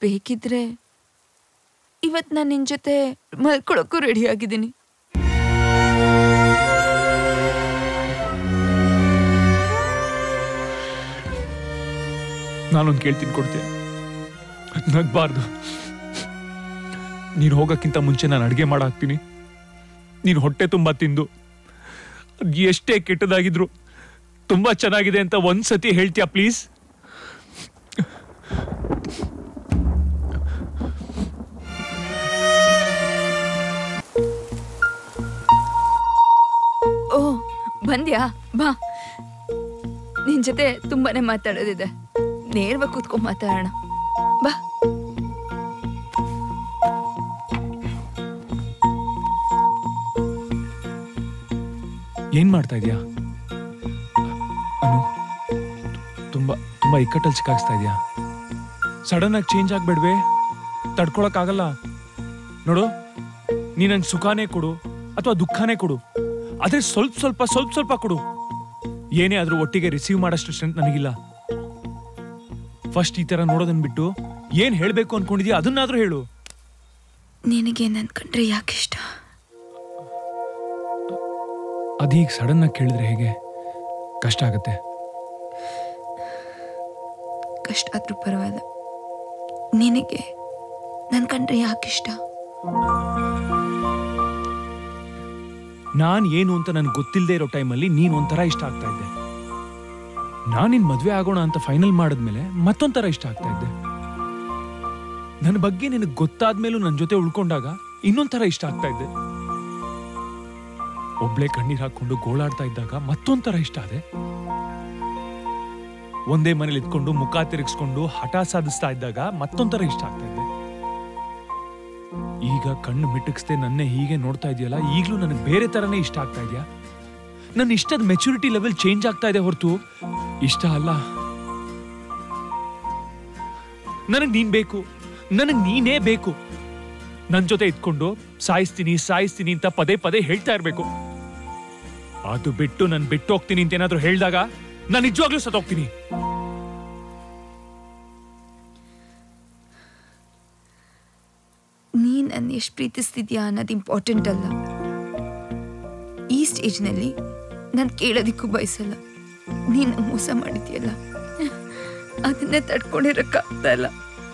ಬೇಕಿದ್ರೆ ಇವತ್ತು ನಾನು ನಿನ್ನ ಜೊತೆ ಮಲ್ಕೊಳಕ್ಕೂ ರೆಡಿ ಆಗಿದ್ದೀನಿ ನಾನೊಂದು ಕೇಳ್ತೀನಿ ಕೊಡ್ತೀನಿ ನಗ್ಬಾರ್ದು ನೀನು ಹೋಗೋಕ್ಕಿಂತ ಮುಂಚೆ ನಾನು ಅಡುಗೆ ಮಾಡಾಕ್ತೀನಿ ನೀನು ಹೊಟ್ಟೆ ತುಂಬ ತಿಂದು ಅದ್ ಎಷ್ಟೇ ಕೆಟ್ಟದಾಗಿದ್ರು ತುಂಬ ಚೆನ್ನಾಗಿದೆ ಅಂತ ಒಂದ್ಸತಿ ಹೇಳ್ತೀಯಾ ಪ್ಲೀಸ್ ಓ ಬಂದ್ಯಾ ಬಾ ನಿನ್ ಜೊತೆ ತುಂಬಾನೇ ಮಾತಾಡೋದಿದೆ ನೇರವಾಗಿ ಕೂತ್ಕೊಂಡ್ ಮಾತಾಡೋಣ ಬಾ ಏನ್ ಮಾಡ್ತಾ ಇದೀಯಾ ಅನು ತುಂಬಾ ತುಂಬಾ ಇಕ್ಕಟ್ಟಲ್ಲಿ ಸಿಕ್ಕಾಕ್ಸ್ತಾ ಇದೆಯಾ ಸಡನ್ ಆಗಿ ಚೇಂಜ್ ಆಗ್ಬೇಡ್ವೆ ತಡ್ಕೊಳಕ್ಕಾಗಲ್ಲ ನೋಡು ನೀ ನಂಗೆ ಸುಖಾನೇ ಕೊಡು ಅಥವಾ ದುಃಖನೇ ಕೊಡು ಆದ್ರೆ ಸ್ವಲ್ಪ ಸ್ವಲ್ಪ ಸ್ವಲ್ಪ ಸ್ವಲ್ಪ ಕೊಡು ಏನೇ ಆದ್ರೂ ಒಟ್ಟಿಗೆ ರಿಸೀವ್ ಮಾಡೋಷ್ಟು ಸ್ಟ್ರೆಂತ್ ನನಗಿಲ್ಲ ಫಸ್ಟ್ ಈ ತರ ನೋಡೋದನ್ ಬಿಟ್ಟು ಏನ್ ಹೇಳ್ಬೇಕು ಅನ್ಕೊಂಡಿದ್ಯಾ ಅದನ್ನಾದ್ರೂ ಹೇಳು ನಿನಗೆ ನನ್ ಕಂಡ್ರೆ ಯಾಕಿಷ್ಟ ಅದೀಗ ಸಡನ್ ಆಗಿ ಕೇಳಿದ್ರೆ ಹೇಗೆ ಕಷ್ಟ ಆಗತ್ತೆ ಕಷ್ಟ ಆದ್ರೂ ಪರವಾಗಿಲ್ಲ ನಿನಗೆ ನನ್ ಕಂಡ್ರೆ ಯಾಕಿಷ್ಟ ನಾನ್ ಏನು ಅಂತ ನನ್ಗೆ ಗೊತ್ತಿಲ್ಲದೆ ಇರೋ ಟೈಮಲ್ಲಿ ನೀನ್ ಒಂಥರ ಇಷ್ಟ ಆಗ್ತಾ ಇದ್ದೆ ನಾನ್ ನಿನ್ ಮದ್ವೆ ಆಗೋಣ ಅಂತ ಫೈನಲ್ ಮಾಡಿದ್ಮೇಲೆ ಮತ್ತೊಂಥರ ಇಷ್ಟ ಆಗ್ತಾ ಇದ್ದೆ ನನ್ನ ಬಗ್ಗೆ ನಿನಗೆ ಗೊತ್ತಾದ್ಮೇಲೂ ನನ್ನ ಜೊತೆ ಉಳ್ಕೊಂಡಾಗ ಇನ್ನೊಂಥರ ಇಷ್ಟ ಆಗ್ತಾ ಇದ್ದೆ ಒಬ್ಳೆ ಕಣ್ಣೀರ್ ಹಾಕೊಂಡು ಗೋಳಾಡ್ತಾ ಇದ್ದಾಗ ಮತ್ತೊಂಥರ ಇಷ್ಟ ಆದೆ ಒಂದೇ ಮನೇಲಿ ಇದ್ಕೊಂಡು ಮುಖ ತಿರುಗಿಸ್ಕೊಂಡು ಹಠ ಸಾಧಿಸ್ತಾ ಇದ್ದಾಗ ಮತ್ತೊಂಥರ ಇಷ್ಟ ಆಗ್ತಾ ಇದ್ದೆ ಈಗ ಕಣ್ಣು ಮಿಟುಕಿಸ್ದೆ ನನ್ನೇ ಹೀಗೆ ನೋಡ್ತಾ ಇದೆಯಲ್ಲ ಈಗಲೂ ನನಗೆ ಬೇರೆ ತರನೇ ಇಷ್ಟ ಆಗ್ತಾ ಇದೆಯಾ ನನ್ನ ಇಷ್ಟದ ಮೆಚುರಿಟಿ ಲೆವೆಲ್ ಚೇಂಜ್ ಆಗ್ತಾ ಇದೆ ಹೊರತು ಇಷ್ಟ ಅಲ್ಲ ನನಗ್ ನೀನ್ ಬೇಕು ನನಗ್ ನೀನೇ ಬೇಕು ನನ್ ಜೊತೆ ಇದ್ಕೊಂಡು ಸಾಯಿಸ್ತೀನಿ ಸಾಯಿಸ್ತೀನಿ ಅಂತ ಪದೇ ಪದೇ ಹೇಳ್ತಾ ಇರ್ಬೇಕು ಅದು ಬಿಟ್ಟು ನಾನು ಬಿಟ್ಟು ಹೋಗ್ತೀನಿ ಅಂತ ಏನಾದ್ರೂ ಹೇಳಿದಾಗ ನಾನು ನಿಜವಾಗ್ಲೂ ಸತ್ತೋಗ್ತೀನಿ ನೀ ನನ್ನ ಎಷ್ಟು ಪ್ರೀತಿಸ್ತಿದ್ಯಾ ಅನ್ನೋದು ಇಂಪಾರ್ಟೆಂಟ್ ಅಲ್ಲ ಈ ಸ್ಟೇಜ್ನಲ್ಲಿ ನಾನು ಕೇಳೋದಿಕ್ಕೂ ಬಯಸಲ್ಲ ನೀನು ಮೋಸ ಮಾಡಿದ್ಯಲ್ಲ ಅದನ್ನೇ ತಡ್ಕೊಂಡಿರಕ್ಕಾಗ್ತಾ ಇಲ್ಲ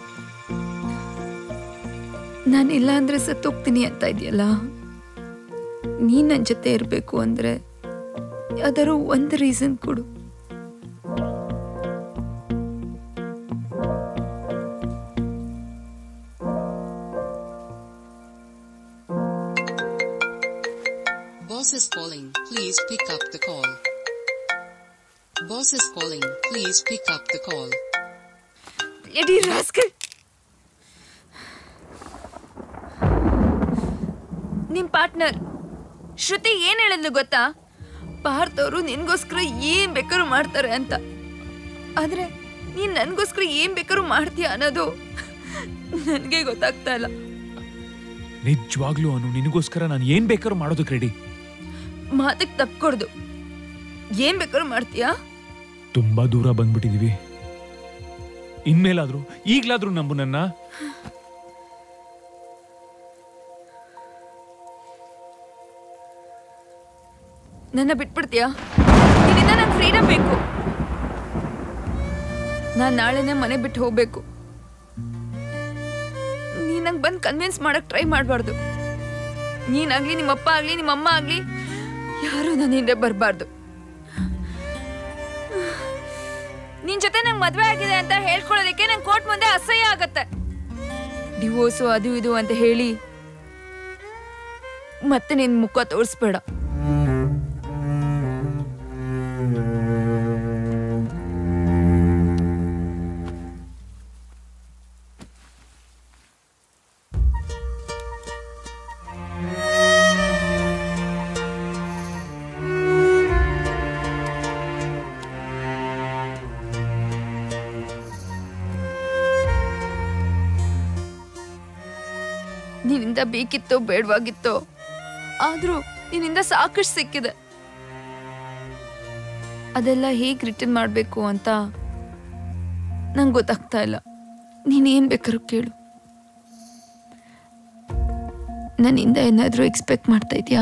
ನಾನಿಲ್ಲ ಅಂದ್ರೆ ಸತ್ತೋಗ್ತೀನಿ ಅಂತ ಇದೆಯಲ್ಲ ನೀನ್ ನನ್ನ ಜೊತೆ ಇರಬೇಕು ಅಂದ್ರೆ ಯಾವ್ದಾದ್ರು ಒಂದು ರೀಸನ್ ಕೊಡು Boss is calling. Please pick up the call. Boss is calling. Please pick up the call. ಎಡಿ ರಾಸ್ಕಲ್ ನಿಮ್ ಪಾರ್ಟ್ನರ್ ಶ್ರುತಿ ಏನ್ ಹೇಳಿದ್ಲು ಗೊತ್ತಾ ಪಾರ್ತ್ ಅವರು ನಿನ್ಗೋಸ್ಕರ ಏನ್ ಬೇಕಾದ್ರೂ ಮಾಡ್ತಾರೆ ಅಂತ ಆದ್ರೆ ನೀನ್ ನನ್ಗೋಸ್ಕರ ಏನ್ ಬೇಕಾದ್ರೂ ಮಾಡ್ತೀಯ ಅನ್ನೋದು ನನ್ಗೆ ಗೊತ್ತಾಗ್ತಾ ಇಲ್ಲ ನಿಜವಾಗ್ಲೂ ಅನು ನಿನಗೋಸ್ಕರ ನಾನು ಏನ್ ಬೇಕಾದ್ರೂ ಮಾಡೋದಕ್ಕೆ ರೆಡಿ ಮಾತಕ್ ತಪ್ಕೊಡ್ದು ಏನ್ ಬೇಕಾದ್ರೂ ಮಾಡ್ತೀಯಾ ತುಂಬಾ ದೂರ ಬಂದ್ಬಿಟ್ಟಿದೀವಿ ಇನ್ಮೇಲಾದ್ರೂ ಈಗ್ಲಾದ್ರೂ ನಂಬು ನನ್ನ ನನ್ನ ಬಿಟ್ಬಿಡ್ತೀಯಾ ನಿನ್ನಿಂದ ನನ್ ಫ್ರೀಡಮ್ ಬೇಕು ನಾನ್ ನಾಳೆನೆ ಮನೆ ಬಿಟ್ಟು ಹೋಗ್ಬೇಕು ನೀನ್ ನಂಗೆ ಬಂದು ಕನ್ವಿನ್ಸ್ ಮಾಡಕ್ ಟ್ರೈ ಮಾಡಬಾರ್ದು ನೀನಾಗ್ಲಿ ನಿಮ್ಮಪ್ಪ ಆಗ್ಲಿ ನಿಮ್ಮಮ್ಮ ಆಗ್ಲಿ ಯಾರು ನನ್ನ ಹಿಂದೆ ಬರಬಾರ್ದು ನಿನ್ ಜೊತೆ ನಂಗೆ ಮದ್ವೆ ಆಗಿದೆ ಅಂತ ಹೇಳ್ಕೊಳ್ಳೋದಕ್ಕೆ ನಂಗೆ ಕೋರ್ಟ್ ಮುಂದೆ ಅಸಹ್ಯ ಆಗತ್ತೆ ಡಿವೋರ್ಸು ಅದು ಇದು ಅಂತ ಹೇಳಿ ಮತ್ತೆ ನಿನ್ ಮುಖ ತೋರಿಸ್ಬೇಡ ನಿನ್ನಿಂದ ಬೇಕಿತ್ತೋ ಬೇಡವಾಗಿತ್ತೋ ಆದ್ರೂ ನಿನ್ನಿಂದ ಸಾಕಷ್ಟು ಸಿಕ್ಕಿದೆ ಅದೆಲ್ಲ ಹೇಗ್ ರಿಟರ್ನ್ ಮಾಡಬೇಕು ಅಂತ ನಂಗೆ ಗೊತ್ತಾಗ್ತಾ ಇಲ್ಲ ನೀನೇನ್ ಬೇಕಾದ್ರೂ ಕೇಳು ನನ್ನಿಂದ ಏನಾದರೂ ಎಕ್ಸ್ಪೆಕ್ಟ್ ಮಾಡ್ತಾ ಇದೀಯಾ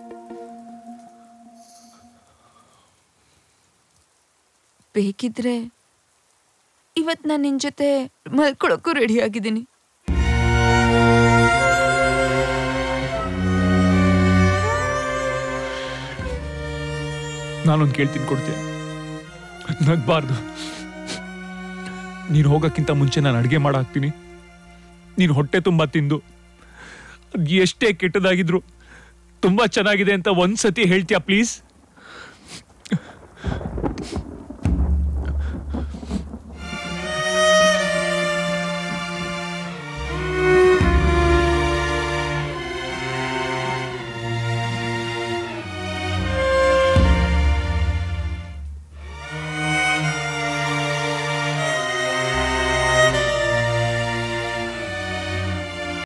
ಬೇಕಿದ್ರೆ ಇವತ್ತು ನಾನು ನಿನ್ನ ಜೊತೆ ಮಲ್ಕೊಳಕ್ಕೂ ರೆಡಿ ಆಗಿದ್ದೀನಿ ನಾನೊಂದು ಕೇಳ್ತೀನಿ ಕೊಡ್ತೀಯ ನಗ್ಬಾರ್ದು ನೀನು ಹೋಗೋಕ್ಕಿಂತ ಮುಂಚೆ ನಾನು ಅಡುಗೆ ಮಾಡಾಕ್ತೀನಿ ನೀನು ಹೊಟ್ಟೆ ತುಂಬ ತಿಂದು ಅದ್ ಎಷ್ಟೇ ಕೆಟ್ಟದಾಗಿದ್ರು ತುಂಬ ಚೆನ್ನಾಗಿದೆ ಅಂತ ಒಂದ್ಸತಿ ಹೇಳ್ತೀಯಾ ಪ್ಲೀಸ್